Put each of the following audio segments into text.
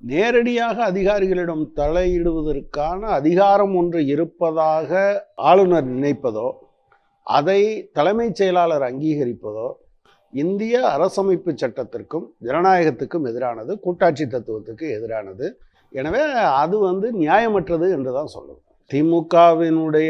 நேரடியாக அதிகாரிகளிடம் தலையிடுவதற்கான அதிகாரம் ஒன்று இருப்பதாக ஆளுநர் நினைப்பதோ அதை தலைமைச் செயலாளர் அங்கீகரிப்பதோ இந்திய அரசமைப்பு சட்டத்திற்கும் ஜனநாயகத்துக்கும் எதிரானது கூட்டாட்சி தத்துவத்துக்கு எதிரானது எனவே அது வந்து நியாயமற்றது என்று தான் சொல்லணும் திமுகவினுடைய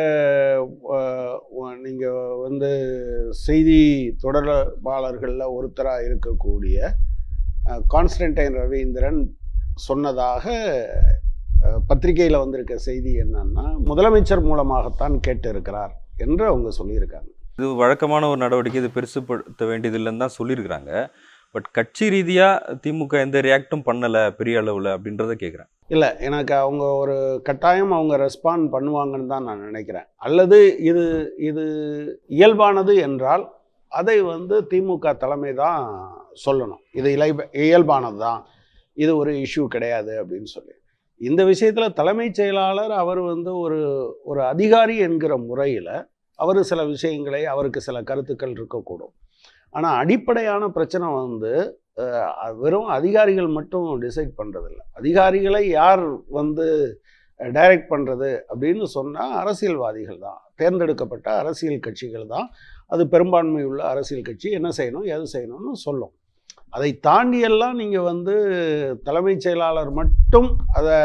நீங்கள் வந்து செய்தி தொடர்பாளர்களில் ஒருத்தராக இருக்கக்கூடிய கான்ஸ்டன்டைன் ரவீந்திரன் சொன்னதாக பத்திரிகையில் வந்திருக்க செய்தி என்னன்னா முதலமைச்சர் மூலமாகத்தான் கேட்டு இருக்கிறார் என்று அவங்க சொல்லியிருக்காங்க இது வழக்கமான ஒரு நடவடிக்கை இது பெருசுப்படுத்த வேண்டியதில்லைன்னு தான் சொல்லியிருக்கிறாங்க பட் கட்சி ரீதியாக திமுக எந்த ரியாக்டும் பண்ணலை பெரிய அளவில் அப்படின்றத கேட்குறேன் இல்லை எனக்கு அவங்க ஒரு கட்டாயம் அவங்க ரெஸ்பாண்ட் பண்ணுவாங்கன்னு தான் நான் நினைக்கிறேன் அல்லது இது இது இயல்பானது என்றால் அதை வந்து திமுக தலைமை தான் சொல்லணும் இது இலை இயல்பானது தான் இது ஒரு இஷ்யூ கிடையாது அப்படின்னு சொல்லி இந்த விஷயத்தில் தலைமைச் செயலாளர் அவர் வந்து ஒரு ஒரு அதிகாரி என்கிற முறையில் அவர் சில விஷயங்களை அவருக்கு சில கருத்துக்கள் இருக்கக்கூடும் ஆனால் அடிப்படையான பிரச்சனை வந்து அஹ், வெறும் அதிகாரிகள் மட்டும் டிசைட் பண்ணுறதில்ல அதிகாரிகளை யார் வந்து டைரக்ட் பண்ணுறது அப்படின்னு சொன்னால் அரசியல்வாதிகள் தான் தேர்ந்தெடுக்கப்பட்ட அரசியல் கட்சிகள் தான் அது பெரும்பான்மை உள்ள அரசியல் கட்சி என்ன செய்யணும் எது செய்யணும்னு சொல்லும் அதை தாண்டியெல்லாம் நீங்கள் வந்து தலைமைச் செயலாளர் மட்டும் அதை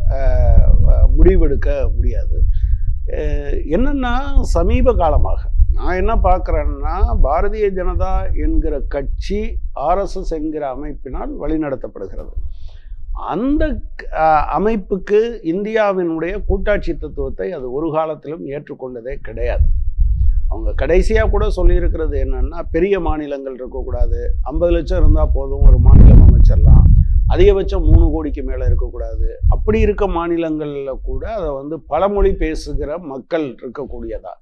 அஹ், முடிவெடுக்க முடியாது அஹ், என்னன்னா சமீப காலமாக நான் என்ன பார்க்குறேன்னா பாரதிய ஜனதா என்கிற கட்சி ஆர்எஸ்எஸ் என்கிற அமைப்பினால் வழிநடத்தப்படுகிறது அந்த அஹ், அமைப்புக்கு இந்தியாவினுடைய கூட்டாட்சி தத்துவத்தை அது ஒரு காலத்திலும் ஏற்றுக்கொண்டதே கிடையாது அவங்க கடைசியாக கூட சொல்லியிருக்கிறது என்னன்னா பெரிய மாநிலங்கள் இருக்கக்கூடாது ஐம்பது லட்சம் இருந்தால் போதும் ஒரு மாநிலம் அமைச்சிடலாம் அதிகபட்சம் மூணு கோடிக்கு மேலே இருக்கக்கூடாது அப்படி இருக்க மாநிலங்களில் கூட அதை வந்து பலமொழி பேசுகிற மக்கள் இருக்கக்கூடியதா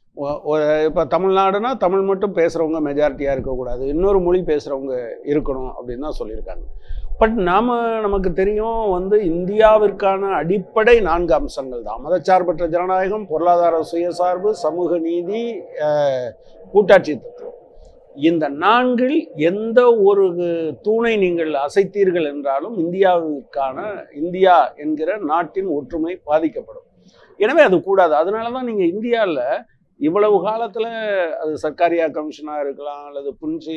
இப்போ தமிழ்நாடுனா தமிழ் மட்டும் பேசுகிறவங்க மெஜாரிட்டியாக இருக்கக்கூடாது இன்னொரு மொழி பேசுகிறவங்க இருக்கணும் அப்படின்னு தான் சொல்லியிருக்காங்க பட் நாம் நமக்கு தெரியும் வந்து இந்தியாவிற்கான அடிப்படை நான்கு அம்சங்கள் தான் மதச்சார்பற்ற ஜனநாயகம் பொருளாதார சுயசார்பு சமூக நீதி அஹ், கூட்டாட்சி தத்துவம் இந்த நான்கில் எந்த ஒரு தூணை நீங்கள் அசைத்தீர்கள் என்றாலும் இந்தியாவிற்கான இந்தியா என்கிற நாட்டின் ஒற்றுமை பாதிக்கப்படும் எனவே அது கூடாது அதனால தான் நீங்கள் இந்தியாவில் இவ்வளவு காலத்தில் அது சர்க்காரியா கமிஷனாக இருக்கலாம் அல்லது புன்சி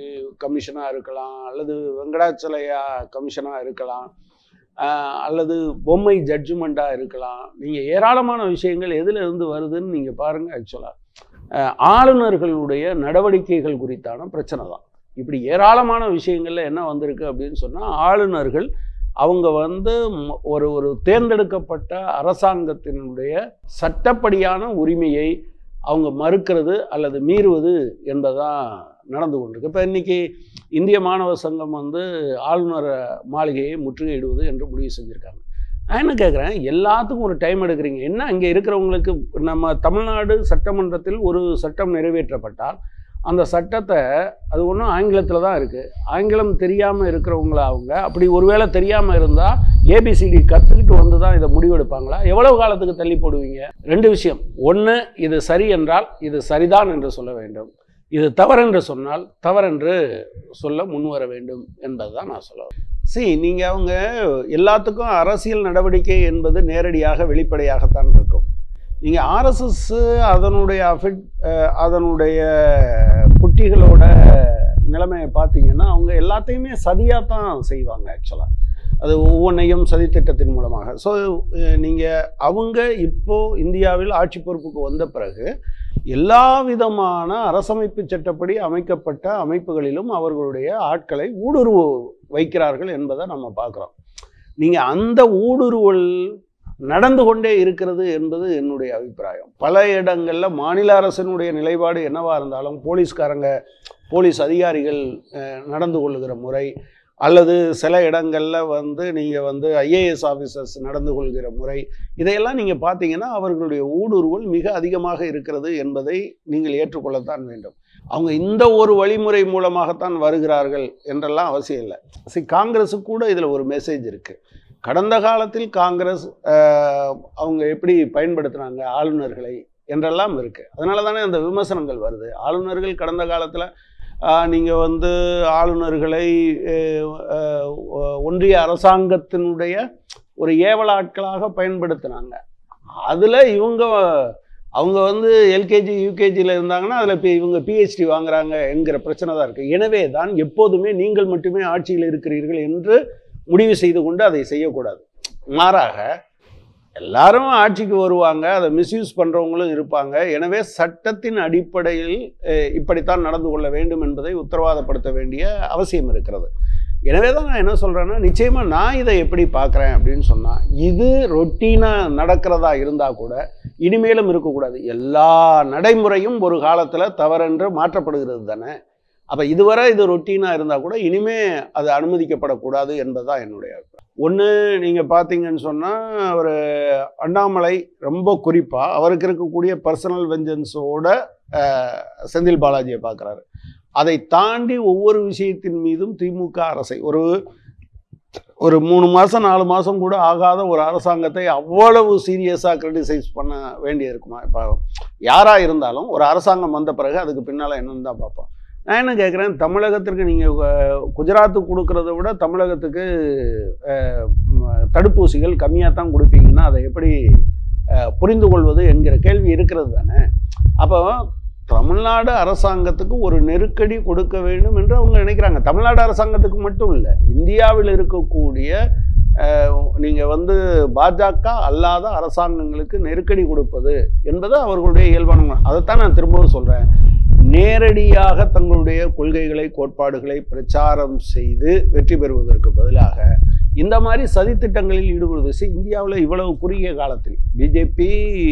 கமிஷனாக இருக்கலாம் அல்லது வெங்கடாச்சலையா கமிஷனாக இருக்கலாம் ஆஹ் அல்லது பொம்மை ஜட்ஜ்மெண்ட்டாக இருக்கலாம் நீங்கள் ஏராளமான விஷயங்கள் எதில் இருந்து வருதுன்னு நீங்கள் பாருங்கள் ஆக்சுவலாக ஆளுநர்களுடைய நடவடிக்கைகள் குறித்தான பிரச்சனை தான் இப்படி ஏராளமான விஷயங்கள்ல என்ன வந்திருக்கு அப்படின்னு சொன்னால் ஆளுநர்கள் அவங்க வந்து ம- ஒரு ஒரு தேர்ந்தெடுக்கப்பட்ட அரசாங்கத்தினுடைய சட்டப்படியான உரிமையை அவங்க மறுக்கிறது அல்லது மீறுவது என்பதுதான் நடந்து கொண்டிருக்கு இப்போ இன்னைக்கு இந்திய மாணவர் சங்கம் வந்து ஆளுநர் மாளிகையை முற்றுகையிடுவது என்று முடிவு செஞ்சுருக்காங்க நான் என்ன கேட்குறேன் எல்லாத்துக்கும் ஒரு டைம் எடுக்கிறீங்க என்ன அங்கே இருக்கிறவங்களுக்கு நம்ம தமிழ்நாடு சட்டமன்றத்தில் ஒரு சட்டம் நிறைவேற்றப்பட்டால் அந்த சட்டத்தை அது ஒன்றும் ஆங்கிலத்தில் தான் இருக்குது ஆங்கிலம் தெரியாமல் இருக்கிறவங்கள அவங்க அப்படி ஒருவேளை தெரியாமல் இருந்தால் ஏபிசிடி கற்றுக்கிட்டு வந்து தான் இதை முடிவெடுப்பாங்களா எவ்வளவு காலத்துக்கு தள்ளி போடுவீங்க ரெண்டு விஷயம் ஒன்று இது சரி என்றால் இது சரிதான் என்று சொல்ல வேண்டும் இது தவறென்று சொன்னால் தவறென்று சொல்ல முன்வர வேண்டும் என்பது தான் நான் சொல்ல சி நீங்கள் அவங்க எல்லாத்துக்கும் அரசியல் நடவடிக்கை என்பது நேரடியாக வெளிப்படையாகத்தான் இருக்கும் நீங்கள் ஆர்எஸ்எஸ் அதனுடைய அஃபெக்ட் அதனுடைய குட்டிகளோட நிலைமையை பார்த்தீங்கன்னா அவங்க எல்லாத்தையுமே சதியாக தான் செய்வாங்க ஆக்சுவலாக அது ஒவ்வொன்றையும் சதித்திட்டத்தின் மூலமாக ஸோ நீங்கள் அவங்க இப்போ இந்தியாவில் ஆட்சி பொறுப்புக்கு வந்த பிறகு எல்லா விதமான அரசமைப்பு சட்டப்படி அமைக்கப்பட்ட அமைப்புகளிலும் அவர்களுடைய ஆட்களை ஊடுருவ வைக்கிறார்கள் என்பதை நம்ம பார்க்குறோம் நீங்கள் அந்த ஊடுருவல் நடந்து கொண்டே இருக்கிறது என்பது என்னுடைய அபிப்பிராயம் பல இடங்களில் மாநில அரசினுடைய நிலைப்பாடு என்னவா இருந்தாலும் போலீஸ்காரங்க போலீஸ் அதிகாரிகள் அஹ், நடந்து கொள்ளுகிற முறை அல்லது சில இடங்களில் வந்து நீங்கள் வந்து ஐஏஎஸ் ஆஃபீஸர்ஸ் நடந்து கொள்கிற முறை இதையெல்லாம் நீங்கள் பார்த்தீங்கன்னா அவர்களுடைய ஊடுருவல் மிக அதிகமாக இருக்கிறது என்பதை நீங்கள் ஏற்றுக்கொள்ளத்தான் வேண்டும் அவங்க இந்த ஒரு வழிமுறை மூலமாகத்தான் வருகிறார்கள் என்றெல்லாம் அவசியம் இல்லை சரி காங்கிரஸுக்கு கூட இதில் ஒரு மெசேஜ் இருக்குது கடந்த காலத்தில் காங்கிரஸ் அஹ், அவங்க எப்படி பயன்படுத்துனாங்க ஆளுநர்களை என்றெல்லாம் இருக்குது அதனால தானே அந்த விமர்சனங்கள் வருது ஆளுநர்கள் கடந்த காலத்தில் நீங்கள் வந்து ஆளுநர்களை அஹ், அஹ், ஒன்றிய அரசாங்கத்தினுடைய ஒரு ஏவலாட்களாக பயன்படுத்தினாங்க அதில் இவங்க அவங்க வந்து எல்கேஜி யூகேஜியில் இருந்தாங்கன்னா அதில் இப்போ இவங்க பிஹெச்டி வாங்குறாங்க என்கிற பிரச்சனை தான் இருக்குது எனவே தான் எப்போதுமே நீங்கள் மட்டுமே ஆட்சியில் இருக்கிறீர்கள் என்று முடிவு செய்து கொண்டு அதை செய்யக்கூடாது மாறாக எல்லாரும் ஆட்சிக்கு வருவாங்க அதை மிஸ்யூஸ் பண்ணுறவங்களும் இருப்பாங்க எனவே சட்டத்தின் அடிப்படையில் அஹ், இப்படித்தான் நடந்து கொள்ள வேண்டும் என்பதை உத்தரவாதப்படுத்த வேண்டிய அவசியம் இருக்கிறது எனவே தான் நான் என்ன சொல்கிறேன்னா நிச்சயமாக நான் இதை எப்படி பார்க்குறேன் அப்படின்னு சொன்னால் இது ரொட்டீனாக நடக்கிறதா இருந்தால் கூட இனிமேலும் இருக்கக்கூடாது எல்லா நடைமுறையும் ஒரு காலத்தில் தவறென்று மாற்றப்படுகிறது தானே அப்போ இதுவரை இது ரொட்டீனாக இருந்தால் கூட இனிமே அது அனுமதிக்கப்படக்கூடாது என்பதுதான் என்னுடைய ஒன்று நீங்கள் பார்த்தீங்கன்னு சொன்னால் ஒரு அண்ணாமலை ரொம்ப குறிப்பாக அவருக்கு இருக்கக்கூடிய பர்சனல் வெஞ்சன்ஸோட செந்தில் பாலாஜியை பார்க்குறாரு அதை தாண்டி ஒவ்வொரு விஷயத்தின் மீதும் திமுக அரசை ஒரு ஒரு மூணு மாதம் நாலு மாதம் கூட ஆகாத ஒரு அரசாங்கத்தை அவ்வளவு சீரியஸாக கிரிட்டிசைஸ் பண்ண வேண்டி இருக்குமா இப்போ யாராக இருந்தாலும் ஒரு அரசாங்கம் வந்த பிறகு அதுக்கு பின்னால் என்னன்னு தான் பார்ப்போம் நான் என்ன கேட்குறேன் தமிழகத்திற்கு நீங்கள் குஜராத்துக்கு கொடுக்கறத விட தமிழகத்துக்கு அஹ், ம், தடுப்பூசிகள் கம்மியாக தான் கொடுப்பீங்கன்னா அதை எப்படி அஹ், புரிந்து கொள்வது என்கிற கேள்வி இருக்கிறது தானே அப்போ தமிழ்நாடு அரசாங்கத்துக்கு ஒரு நெருக்கடி கொடுக்க வேண்டும் என்று அவங்க நினைக்கிறாங்க தமிழ்நாடு அரசாங்கத்துக்கு மட்டும் இல்லை இந்தியாவில் இருக்கக்கூடிய நீங்கள் வந்து பாஜக அல்லாத அரசாங்கங்களுக்கு நெருக்கடி கொடுப்பது என்பது அவர்களுடைய இயல்பான குணம். அதைத்தான் நான் திரும்பவும் சொல்கிறேன் நேரடியாக தங்களுடைய கொள்கைகளை கோட்பாடுகளை பிரச்சாரம் செய்து வெற்றி பெறுவதற்கு பதிலாக இந்த மாதிரி சதித்திட்டங்களில் ஈடுபடுவது சி, இந்தியாவில் இவ்வளவு குறுகிய காலத்தில் பிஜேபி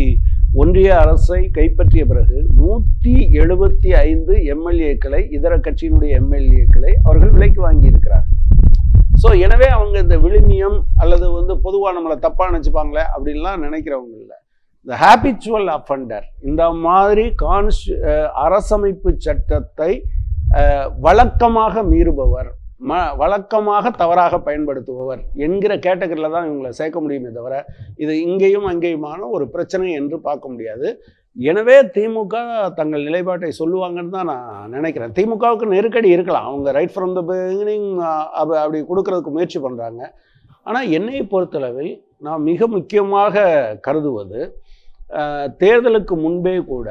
ஒன்றிய அரசை கைப்பற்றிய பிறகு நூற்றி எழுபத்தி ஐந்து எம்எல்ஏக்களை இதர கட்சியினுடைய எம்எல்ஏக்களை அவர்கள் விலைக்கு வாங்கி இருக்கிறார் ஸோ எனவே அவங்க இந்த விழுமியம் அல்லது வந்து பொதுவாக நம்மளை தப்பாக நினச்சிப்பாங்களே அப்படின்லாம் நினைக்கிறவங்க இல்லை இந்த ஹேபிச்சுவல் அஃபண்டர் இந்த மாதிரி கான்ஸ் அரசமைப்பு சட்டத்தை அஹ், வழக்கமாக மீறுபவர் ம வழக்கமாக தவறாக பயன்படுத்துபவர் என்கிற கேட்டகரியில் தான் இவங்களை சேர்க்க முடியுமே தவிர இது இங்கேயும் அங்கேயுமான ஒரு பிரச்சனை என்று பார்க்க முடியாது எனவே திமுக தங்கள் நிலைப்பாட்டை சொல்லுவாங்கன்னு தான் நான் நினைக்கிறேன் திமுகவுக்கு நெருக்கடி இருக்கலாம் அவங்க ரைட் ஃப்ரம் த பிகினிங் அப்படி கொடுக்கறதுக்கு முயற்சி பண்ணுறாங்க ஆனால் என்னை பொறுத்தளவில் நான் மிக முக்கியமாக கருதுவது அஹ், தேர்தலுக்கு முன்பே கூட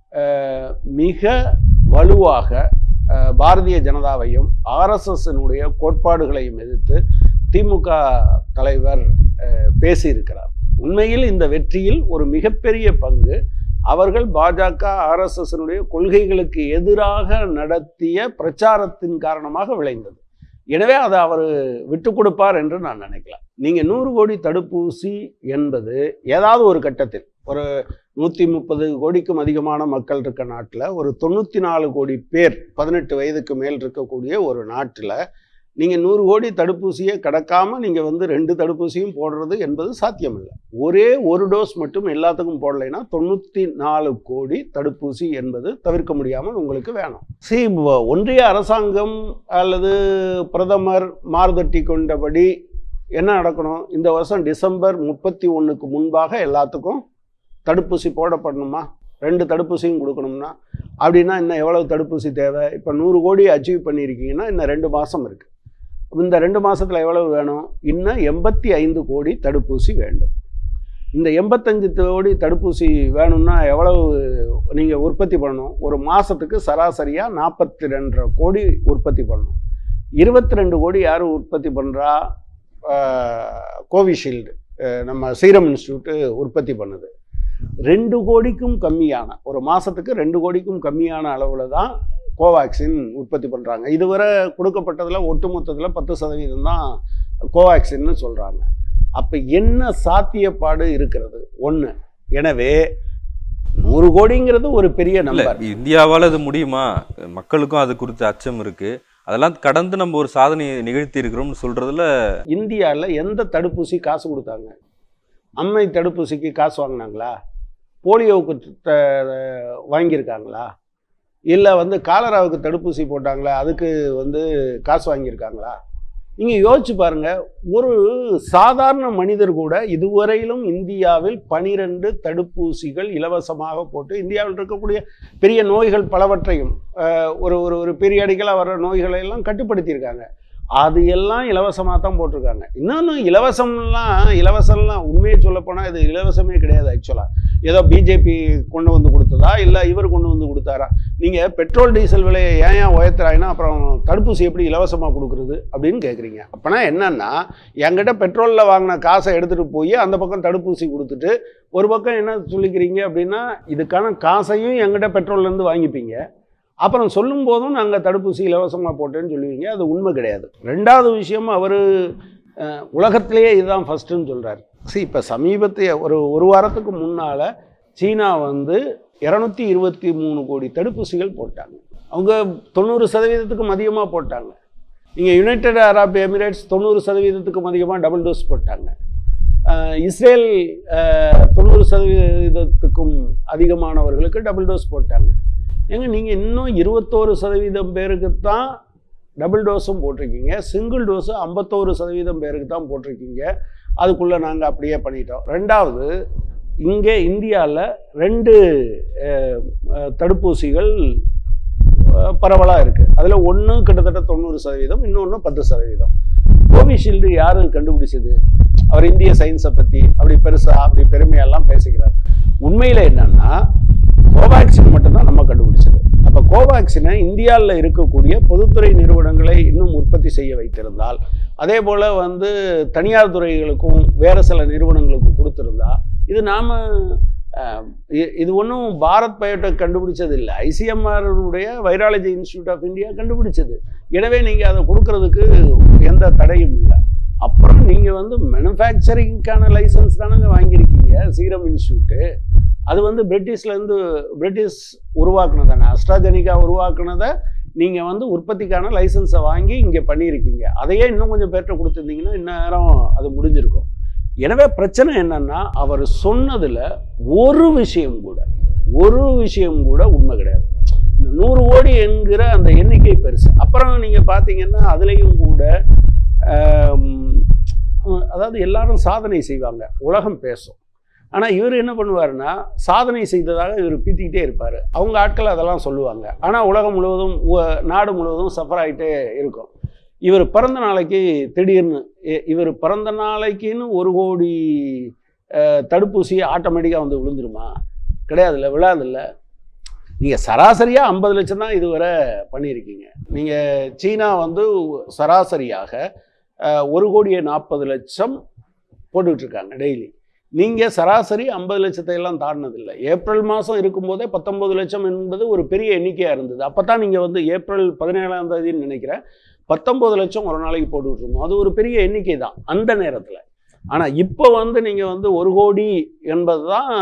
அஹ், மிக வலுவாக அஹ், பாரதிய ஜனதாவையும் ஆர்எஸ்எஸ்னுடைய கோட்பாடுகளையும் எதிர்த்து திமுக தலைவர் அஹ், பேசியிருக்கிறார் உண்மையில் இந்த வெற்றியில் ஒரு மிகப்பெரிய பங்கு அவர்கள் பாஜக ஆர்எஸ்எஸ்னுடைய கொள்கைகளுக்கு எதிராக நடத்திய பிரச்சாரத்தின் காரணமாக விளைந்தது எனவே அதை அவர் விட்டு கொடுப்பார் என்று நான் நினைக்கல நீங்கள் நூறு கோடி தடுப்பூசி என்பது ஏதாவது ஒரு கட்டத்தில் ஒரு நூற்றி முப்பது கோடிக்கும் அதிகமான மக்கள் இருக்க நாட்டில் ஒரு தொண்ணூற்றி நாலு கோடி பேர் பதினெட்டு வயதுக்கு மேல் இருக்கக்கூடிய ஒரு நாட்டில் நீங்கள் நூறு கோடி தடுப்பூசியை கடக்காம நீங்கள் வந்து ரெண்டு தடுப்பூசியும் போடுறது என்பது சாத்தியமில்லை ஒரே ஒரு டோஸ் மட்டும் எல்லாத்துக்கும் போடலைன்னா தொண்ணூற்றி நாலு கோடி தடுப்பூசி என்பது தவிர்க்க முடியாமல் உங்களுக்கு வேணும் சி ஒன்றிய அரசாங்கம் அல்லது பிரதமர் மாறுதட்டி கொண்டபடி என்ன நடக்கணும் இந்த வருஷம் டிசம்பர் முப்பத்தி ஒன்றுக்கு முன்பாக எல்லாத்துக்கும் தடுப்பூசி போடப்படணுமா ரெண்டு தடுப்பூசியும் கொடுக்கணும்னா அப்படின்னா இன்னும் எவ்வளவு தடுப்பூசி தேவை இப்போ நூறு கோடி அச்சீவ் பண்ணியிருக்கீங்கன்னா இன்னும் ரெண்டு மாதம் இருக்குது இந்த ரெண்டு மாதத்தில் எவ்வளவு வேணும் இன்னும் எண்பத்தி ஐந்து கோடி தடுப்பூசி வேண்டும் இந்த எண்பத்தஞ்சு கோடி தடுப்பூசி வேணும்னா எவ்வளவு நீங்கள் உற்பத்தி பண்ணணும் ஒரு மாதத்துக்கு சராசரியாக நாற்பத்தி ரெண்டரை கோடி உற்பத்தி பண்ணணும் இருபத்தி ரெண்டு கோடி யார் உற்பத்தி பண்ணுறா கோவிஷீல்டு அஹ் நம்ம சீரம் இன்ஸ்டியூட்டு உற்பத்தி பண்ணுது ரெண்டு கோடிக்கும் கம்மியான ஒரு மாதத்துக்கு ரெண்டு கோடிக்கும் கம்மியான அளவில் தான் கோவேக்சின் உற்பத்தி பண்ணுறாங்க இதுவரை கொடுக்கப்பட்டதில் ஒட்டுமொத்தத்தில் பத்து சதவீதம் தான் கோவேக்சின்னு சொல்கிறாங்க அப்போ என்ன சாத்தியப்பாடு இருக்கிறது ஒன்று எனவே நூறு கோடிங்கிறது ஒரு பெரிய இல்ல நம்பர் இந்தியாவால அது முடியுமா மக்களுக்கும் அது குறித்த அச்சம் இருக்கு அதெல்லாம் கடந்து நம்ம ஒரு சாதனையை நிகழ்த்தி இருக்கிறோம்னு சொல்றதுல இந்தியாவில் எந்த தடுப்பூசி காசு கொடுத்தாங்க அம்மை தடுப்பூசிக்கு காசு வாங்கினாங்களா போலியோவுக்கு த- வாங்கியிருக்காங்களா இல்லை வந்து காலராவுக்கு தடுப்பூசி போட்டாங்களா அதுக்கு வந்து காசு வாங்கியிருக்காங்களா நீங்க யோசிச்சு பாருங்க ஒரு சாதாரண மனிதர் கூட இதுவரையிலும் இந்தியாவில் பனிரெண்டு தடுப்பூசிகள் இலவசமாக போட்டு இந்தியாவில் இருக்கக்கூடிய பெரிய நோய்கள் பலவற்றையும் அஹ், ஒரு ஒரு ஒரு பீரியடிக்கலாக வர்ற நோய்களை எல்லாம் கட்டுப்படுத்தியிருக்காங்க அது எல்லாம் இலவசமாக தான் போட்டிருக்காங்க இன்னொன்று இலவசம்லாம் இலவசம்லாம் உண்மையை சொல்லப்போனால் இது இலவசமே கிடையாது ஆக்சுவலாக ஏதோ பிஜேபி கொண்டு வந்து கொடுத்ததா இல்லை இவர் கொண்டு வந்து கொடுத்தாரா நீங்கள் பெட்ரோல் டீசல் விலையை ஏன் ஏன் உயர்த்துறாங்கன்னா அப்புறம் தடுப்பூசி எப்படி இலவசமாக கொடுக்குறது அப்படின்னு கேட்குறீங்க அப்போனா என்னன்னா என்கிட்ட பெட்ரோலில் வாங்கின காசை எடுத்துகிட்டு போய் அந்த பக்கம் தடுப்பூசி கொடுத்துட்டு ஒரு பக்கம் என்ன சொல்லிக்கிறீங்க அப்படின்னா இதுக்கான காசையும் என்கிட்ட பெட்ரோல்லேருந்து வாங்கிப்பீங்க அப்புறம் சொல்லும் போதும் நாங்கள் தடுப்பூசி இலவசமாக போட்டேன்னு சொல்லுவீங்க அது உண்மை கிடையாது ரெண்டாவது விஷயம் அவர் உலகத்திலேயே இதுதான் ஃபஸ்ட்டுன்னு சொல்கிறார் சரி இப்போ சமீபத்திய ஒரு ஒரு வாரத்துக்கு முன்னால் சீனா வந்து இரநூத்தி இருபத்தி மூணு கோடி தடுப்பூசிகள் போட்டாங்க அவங்க தொண்ணூறு சதவீதத்துக்கும் அதிகமாக போட்டாங்க இங்கே யுனைடெட் அரப் எமிரேட்ஸ் தொண்ணூறு சதவீதத்துக்கும் அதிகமாக டபுள் டோஸ் போட்டாங்க அஹ் இஸ்ரேல் அஹ், தொண்ணூறு சதவீதத்துக்கும் அதிகமானவர்களுக்கு டபுள் டோஸ் போட்டாங்க ஏங்க நீங்கள் இன்னும் இருபத்தோரு சதவீதம் பேருக்கு தான் டபுள் டோஸும் போட்டிருக்கீங்க சிங்கிள் டோஸு ஐம்பத்தோரு சதவீதம் பேருக்கு தான் போட்டிருக்கீங்க அதுக்குள்ளே நாங்கள் அப்படியே பண்ணிட்டோம் ரெண்டாவது இங்கே இந்தியாவில் ரெண்டு அஹ், அஹ், தடுப்பூசிகள் பரவலாக இருக்குது அதில் ஒன்று கிட்டத்தட்ட தொண்ணூறு சதவீதம் இன்னொன்று பத்து சதவீதம் கோவிஷீல்டு யார் கண்டுபிடிச்சது அவர் இந்திய சயின்ஸை பற்றி அப்படி பெருசா அப்படி பெருமையெல்லாம் பேசுகிறார் உண்மையில் என்னன்னா கோவேக்சின் மட்டும்தான் நம்ம கண்டுபிடிச்சது அப்போ கோவேக்சினை இந்தியாவில் இருக்கக்கூடிய பொதுத்துறை நிறுவனங்களை இன்னும் உற்பத்தி செய்ய வைத்திருந்தால் அதே போல் வந்து தனியார் துறைகளுக்கும் வேறு சில நிறுவனங்களுக்கும் கொடுத்துருந்தா இது நாம் இது ஒன்றும் பாரத் பயோடெக் கண்டுபிடிச்சது இல்லை ஐசிஎம்ஆருடைய வைராலஜி இன்ஸ்டியூட் ஆஃப் இந்தியா கண்டுபிடிச்சது எனவே நீங்கள் அதை கொடுக்கறதுக்கு எந்த தடையும் இல்லை அப்புறம் நீங்கள் வந்து மேனுஃபேக்சரிங்க்கான லைசன்ஸ் தானங்க வாங்கியிருக்கீங்க சீரம் இன்ஸ்டியூட்டு அது வந்து பிரிட்டிஷ்லேருந்து பிரிட்டிஷ் உருவாக்குனது தானே அஸ்ட்ராஜெனிக்கா உருவாக்குனதை நீங்கள் வந்து உற்பத்திக்கான லைசன்ஸை வாங்கி இங்கே பண்ணியிருக்கீங்க அதையே இன்னும் கொஞ்சம் பேர்கிட்ட கொடுத்துருந்தீங்கன்னா இந்நேரம் அது முடிஞ்சிருக்கும் எனவே பிரச்சனை என்னன்னா அவர் சொன்னதில் ஒரு விஷயம் கூட ஒரு விஷயம் கூட உண்மை கிடையாது இந்த நூறு கோடி என்கிற அந்த எண்ணிக்கை பெருசு அப்புறம் நீங்கள் பார்த்தீங்கன்னா அதுலேயும் கூட ஆம், அதாவது எல்லாரும் சாதனை செய்வாங்க உலகம் பேசும் ஆனால் இவர் என்ன பண்ணுவாருன்னா சாதனை செய்ததாக இவர் பீத்திக்கிட்டே இருப்பார் அவங்க ஆட்கள் அதெல்லாம் சொல்லுவாங்க ஆனால் உலகம் முழுவதும் உ- நாடு முழுவதும் சஃபர் ஆகிட்டே இருக்கும் இவர் பிறந்த நாளைக்கு திடீர்னு இ- இவர் பிறந்த நாளைக்குன்னு ஒரு கோடி அஹ், தடுப்பூசி ஆட்டோமேட்டிக்காக வந்து விழுந்துருமா கிடையாதுல்ல விழாதில்ல நீங்கள் சராசரியாக ஐம்பது லட்சம் தான் இதுவரை பண்ணியிருக்கீங்க நீங்கள் சீனா வந்து சராசரியாக அஹ், ஒரு கோடியே நாற்பது லட்சம் போட்டுக்கிட்டு இருக்காங்க டெய்லி நீங்கள் சராசரி ஐம்பது லட்சத்தை எல்லாம் தாண்டினதில்லை ஏப்ரல் மாதம் இருக்கும்போதே பத்தொம்பது லட்சம் என்பது ஒரு பெரிய எண்ணிக்கையாக இருந்தது அப்போ தான் நீங்கள் வந்து ஏப்ரல் பதினேழாம் தேதின்னு நினைக்கிறேன் பத்தொம்பது லட்சம் ஒரு நாளைக்கு போட்டுக்கிட்டு இருந்தோம் அது ஒரு பெரிய எண்ணிக்கை தான் அந்த நேரத்தில் ஆனால் இப்போ வந்து நீங்கள் வந்து ஒரு கோடி என்பது தான்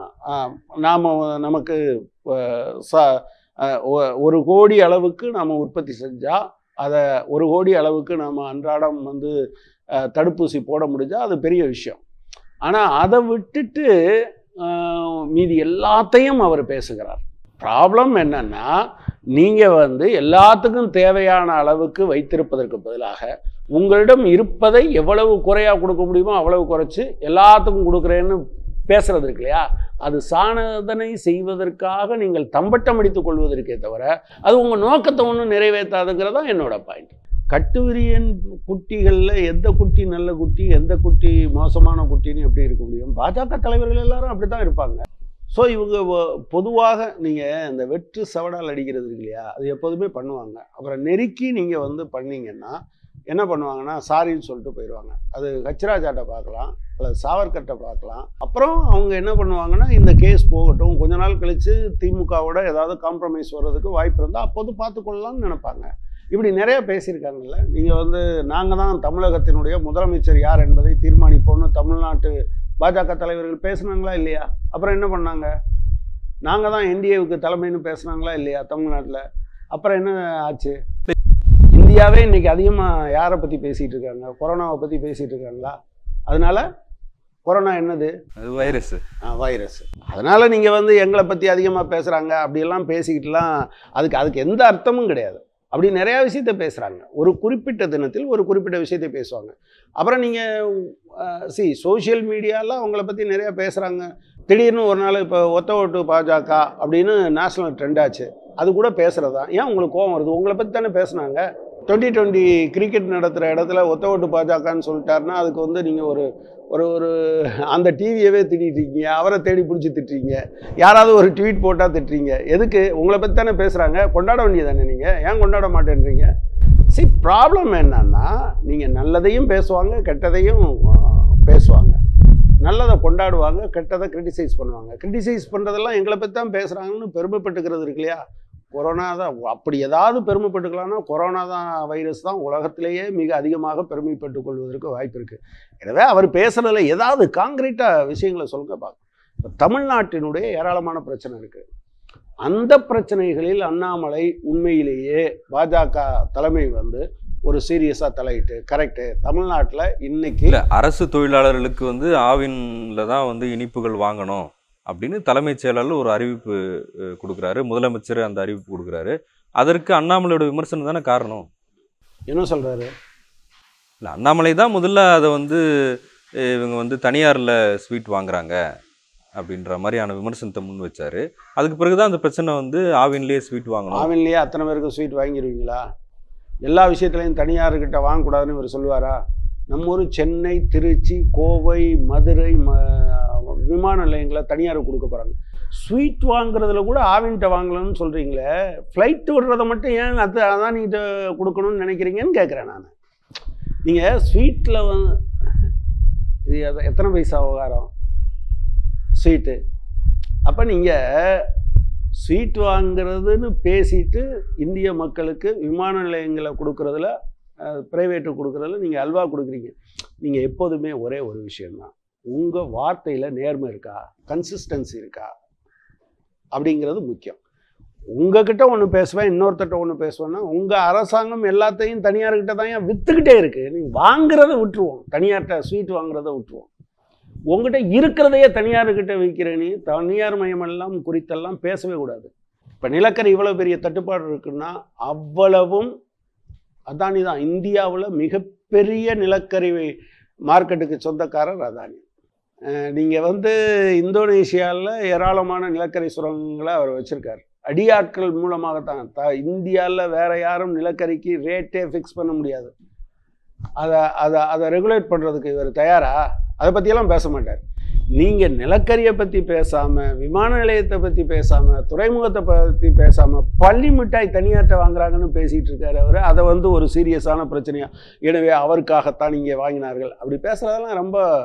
நாம் நமக்கு அஹ், ச அஹ், ஒ- ஒரு கோடி அளவுக்கு நாம் உற்பத்தி செஞ்சால் அதை ஒரு கோடி அளவுக்கு நாம் அன்றாடம் வந்து அஹ், தடுப்பூசி போட முடிஞ்சால் அது பெரிய விஷயம் ஆனால் அதை விட்டுட்டு அஹ், மீதி எல்லாத்தையும் அவர் பேசுகிறார் ப்ராப்ளம் என்னன்னா நீங்கள் வந்து எல்லாத்துக்கும் தேவையான அளவுக்கு வைத்திருப்பதற்கு பதிலாக உங்களிடம் இருப்பதை எவ்வளவு குறையாக கொடுக்க முடியுமோ அவ்வளவு குறைச்சி எல்லாத்துக்கும் கொடுக்குறேன்னு பேசுறது இருக்கு இல்லையா அது சாதனை செய்வதற்காக நீங்கள் தம்பட்டம் அடித்துக் கொள்வதற்கே தவிர அது உங்கள் நோக்கத்தை ஒன்றும் நிறைவேற்றாதுங்கிறது தான் என்னோட பாயிண்ட் கட்டுவிரியன் குட்டிகளில் எந்த குட்டி நல்ல குட்டி எந்த குட்டி மோசமான குட்டின்னு எப்படி இருக்க முடியும் பாஜக தலைவர்கள் எல்லாரும் அப்படி தான் இருப்பாங்க ஸோ இவங்க வ- பொதுவாக நீங்கள் இந்த வெற்று சவடால் அடிக்கிறது இருக்கு இல்லையா அது எப்போதுமே பண்ணுவாங்க அப்புறம் நெருக்கி நீங்கள் வந்து பண்ணீங்கன்னா என்ன பண்ணுவாங்கன்னா சாரின்னு சொல்லிட்டு போயிடுவாங்க அது ஹச்ராஜாட்ட பார்க்கலாம் அல்லது சாவர்கர்ட்ட பார்க்கலாம் அப்புறம் அவங்க என்ன பண்ணுவாங்கன்னா இந்த கேஸ் போகட்டும் கொஞ்ச நாள் கழித்து திமுகவோட ஏதாவது காம்ப்ரமைஸ் வர்றதுக்கு வாய்ப்பு இருந்தால் அப்போது பார்த்துக்கொள்ளலாம்னு நினைப்பாங்க இப்படி நிறைய பேசியிருக்காங்கல்ல நீங்கள் வந்து நாங்கள் தான் தமிழகத்தினுடைய முதலமைச்சர் யார் என்பதை தீர்மானிப்போம்னு தமிழ்நாட்டு பாஜக தலைவர்கள் பேசுனாங்களா இல்லையா அப்புறம் என்ன பண்ணாங்க நாங்கள் தான் என்டிஏவுக்கு தலைமைன்னு பேசுனாங்களா இல்லையா தமிழ்நாட்டில் அப்புறம் என்ன ஆச்சு இந்தியாவே இன்னைக்கு அதிகமாக யாரை பற்றி பேசிகிட்டு இருக்காங்க கொரோனாவை பற்றி பேசிகிட்டு இருக்காங்களா அதனால கொரோனா என்னது அது வைரஸ் வைரஸ் அதனால் நீங்கள் வந்து எங்களை பற்றி அதிகமாக பேசுகிறாங்க அப்படியெல்லாம் பேசிக்கிட்டுலாம் அதுக்கு அதுக்கு எந்த அர்த்தமும் கிடையாது அப்படி நிறையா விஷயத்த பேசுகிறாங்க ஒரு குறிப்பிட்ட தினத்தில் ஒரு குறிப்பிட்ட விஷயத்தை பேசுவாங்க அப்புறம் நீங்கள் சி சோஷியல் மீடியாவில் அவங்கள பற்றி நிறையா பேசுகிறாங்க திடீர்னு ஒரு நாள் இப்போ ஒத்த ஓட்டு பாஜக அப்படின்னு நேஷனல் ட்ரெண்ட் ஆச்சு அது கூட பேசுகிறது தான் ஏன் உங்களுக்கு கோவம் வருது உங்களை பற்றி தானே பேசுனாங்க டுவெண்ட்டி டுவெண்ட்டி கிரிக்கெட் நடத்துகிற இடத்துல ஒத்த ஓட்டு பாஜகன்னு சொல்லிட்டாருன்னா அதுக்கு வந்து நீங்கள் ஒரு ஒரு ஒரு அந்த டிவியவே திட்டிருக்கீங்க அவரை தேடி பிடிச்சி திட்டுறீங்க யாராவது ஒரு ட்வீட் போட்டால் திட்டுறீங்க எதுக்கு உங்களை பற்றி தானே பேசுகிறாங்க கொண்டாட வேண்டியதானே நீங்கள் ஏன் கொண்டாட மாட்டேன்றீங்க சரி ப்ராப்ளம் என்னன்னா நீங்கள் நல்லதையும் பேசுவாங்க கெட்டதையும் ஆ, பேசுவாங்க நல்லதை கொண்டாடுவாங்க கெட்டதை கிரிட்டிசைஸ் பண்ணுவாங்க கிரிட்டிசைஸ் பண்ணுறதெல்லாம் எங்களை பற்றி தான் பேசுகிறாங்கன்னு பெருமைப்பட்டுக்கிறது இருக்கு இல்லையா கொரோனா தான் அப்படி ஏதாவது பெருமைப்பட்டுக்கலாம்னா கொரோனா தான் வைரஸ் தான் உலகத்திலேயே மிக அதிகமாக பெருமைப்பட்டுக் கொள்வதற்கு வாய்ப்பு இருக்குது எனவே அவர் பேசுகிறதுல ஏதாவது காங்கிரீட்டாக விஷயங்களை சொல்லுங்க பார்க்க இப்போ தமிழ்நாட்டினுடைய ஏராளமான பிரச்சனை இருக்குது அந்த பிரச்சனைகளில் அண்ணாமலை உண்மையிலேயே பாஜக தலைமை வந்து ஒரு சீரியஸாக தலையிட்டு கரெக்டு தமிழ்நாட்டில் இன்னைக்கு இல்ல அரசு தொழிலாளர்களுக்கு வந்து ஆவின்ல தான் வந்து இனிப்புகள் வாங்கணும் அப்படின்னு தலைமைச் செயலாளர் ஒரு அறிவிப்பு அஹ், கொடுக்குறாரு முதலமைச்சர் அந்த அறிவிப்பு கொடுக்குறாரு அதற்கு அண்ணாமலையோட விமர்சனம் தானே காரணம் என்ன சொல்கிறாரு இல்லை அண்ணாமலை தான் முதல்ல அதை வந்து அஹ், இவங்க வந்து தனியாரில் ஸ்வீட் வாங்குறாங்க அப்படின்ற மாதிரியான விமர்சனத்தை முன் வச்சாரு அதுக்கு பிறகு தான் அந்த பிரச்சனை வந்து ஆவின்லேயே ஸ்வீட் வாங்கணும் ஆவின்லேயே அத்தனை பேருக்கு ஸ்வீட் வாங்கிடுவீங்களா எல்லா விஷயத்துலையும் தனியார்கிட்ட வாங்கக்கூடாதுன்னு இவர் சொல்லுவாரா நம்ம ஊர் சென்னை திருச்சி கோவை மதுரை ம விமான நிலையங்களை தனியார் கொடுக்க போகிறாங்க ஸ்வீட் வாங்குறதுல கூட ஆவின்கிட்ட வாங்கலன்னு சொல்கிறீங்களே ஃப்ளைட் விடுறத மட்டும் ஏன் அது அதான் நீட்ட கொடுக்கணும்னு நினைக்கிறீங்கன்னு கேட்குறேன் நான் நீங்கள் ஸ்வீட்டில் வந்து இது எத- எத்தனை பைசா விவகாரம் ஸ்வீட்டு அப்போ நீங்கள் ஸ்வீட் வாங்குறதுன்னு பேசிட்டு இந்திய மக்களுக்கு விமான நிலையங்களை கொடுக்குறதுல ப்ரைவேட்டு கொடுக்குறதுல நீங்கள் அல்வா கொடுக்குறீங்க நீங்கள் எப்போதுமே ஒரே ஒரு விஷயம்தான் உங்கள் வார்த்தையில் நேர்மை இருக்கா கன்சிஸ்டன்சி இருக்கா அப்படிங்கிறது முக்கியம் உங்ககிட்ட ஒன்று பேசுவேன் இன்னொருத்தட்ட ஒன்று பேசுவேன்னா உங்கள் அரசாங்கம் எல்லாத்தையும் தனியார்கிட்ட தான் ஏன் விற்றுக்கிட்டே இருக்குது நீ வாங்குறத விட்டுருவோம் தனியார்கிட்ட ஸ்வீட் வாங்குறத விட்டுருவோம் உங்ககிட்ட இருக்கிறதையே தனியார்கிட்ட விற்கிற நீ தனியார் மயமெல்லாம் குறித்தெல்லாம் பேசவே கூடாது இப்போ நிலக்கரி இவ்வளோ பெரிய தட்டுப்பாடு இருக்குன்னா அவ்வளவும் அதானி தான் இந்தியாவில் மிகப்பெரிய நிலக்கரி மார்க்கெட்டுக்கு சொந்தக்காரர் அதானி நீங்கள் வந்து இந்தோனேஷியாவில் ஏராளமான நிலக்கரி சுரங்கங்களை அவர் வச்சுருக்கார் அடியாட்கள் மூலமாகத்தான் த இந்தியாவில் வேற யாரும் நிலக்கரிக்கு ரேட்டே ஃபிக்ஸ் பண்ண முடியாது அதை அதை அதை ரெகுலேட் பண்ணுறதுக்கு இவர் தயாரா அதை பற்றியெல்லாம் பேச மாட்டார் நீங்கள் நிலக்கரியை பற்றி பேசாமல் விமான நிலையத்தை பற்றி பேசாமல் துறைமுகத்தை பற்றி பேசாமல் பள்ளி மிட்டாய் தனியார்ட்ட வாங்குறாங்கன்னு பேசிகிட்டு இருக்காரு அவர் அதை வந்து ஒரு சீரியஸான பிரச்சனையா எனவே அவருக்காகத்தான் இங்கே வாங்கினார்கள் அப்படி பேசுகிறதெல்லாம் ரொம்ப